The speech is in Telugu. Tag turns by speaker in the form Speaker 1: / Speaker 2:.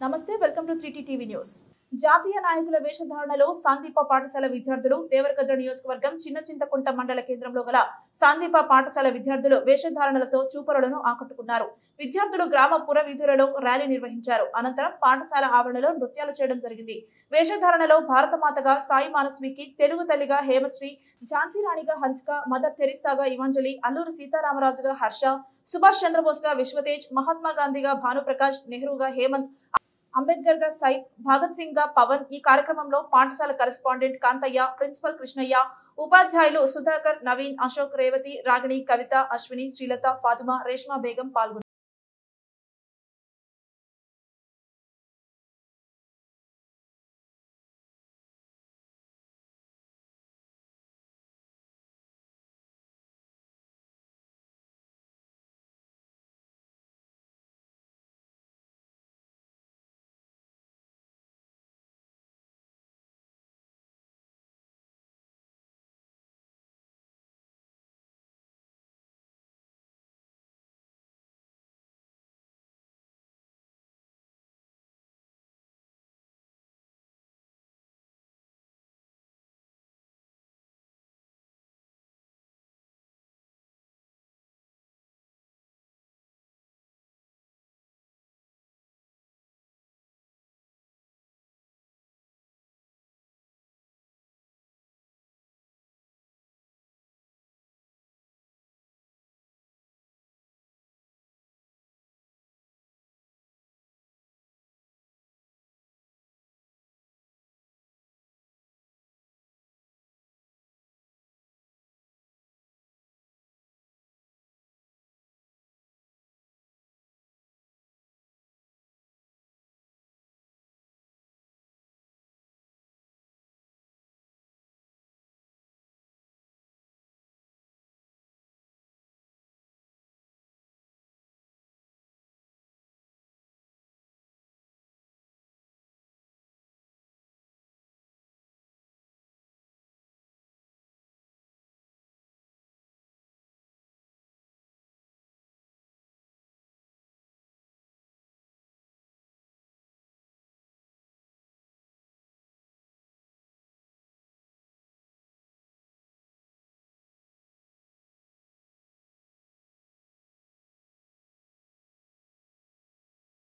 Speaker 1: నమస్తే welcome to three TV news జాతీయ నాయకుల వేషధారణలో సాందీప పాఠశాల విద్యార్థులు దేవరకద్ర నియోజకవర్గం చిన్న చింతకుంట మండల కేంద్రంలో గల సాందీప పాఠశాల విద్యార్థులు వేషధారణలతో చూపరులను ఆకట్టుకున్నారు విద్యార్థులు గ్రామ పుర వీధులలో ర్యాలీ నిర్వహించారు అనంతరం పాఠశాల ఆవరణలో నృత్యాలు చేయడం జరిగింది వేషధారణలో భారతమాతగా సాయి మానస్వికి తెలుగు తల్లిగా హేమశ్రీ ఝాన్సీ రాణిగా హన్స్క మదర్ తెరిసాగా ఇవాంజలి అల్లూరి సీతారామరాజుగా హర్ష సుభాష్ చంద్రబోస్ గా విశ్వతేజ్ మహాత్మా గాంధీగా భానుప్రకాష్ నెహ్రూగా హేమంత్ అంబేద్కర్ గా సైఫ్ భగత్ సింగ్ గా పవన్ ఈ కార్యక్రమంలో పాఠశాల కరెస్పాండెంట్ కాంతయ్య ప్రిన్సిపల్ కృష్ణయ్య ఉపాధ్యాయులు సుధాకర్ నవీన్ అశోక్ రేవతి రాగిణి కవిత అశ్విని శ్రీలత ఫాతిమా రేష్మా బేగం పాల్గొన్నారు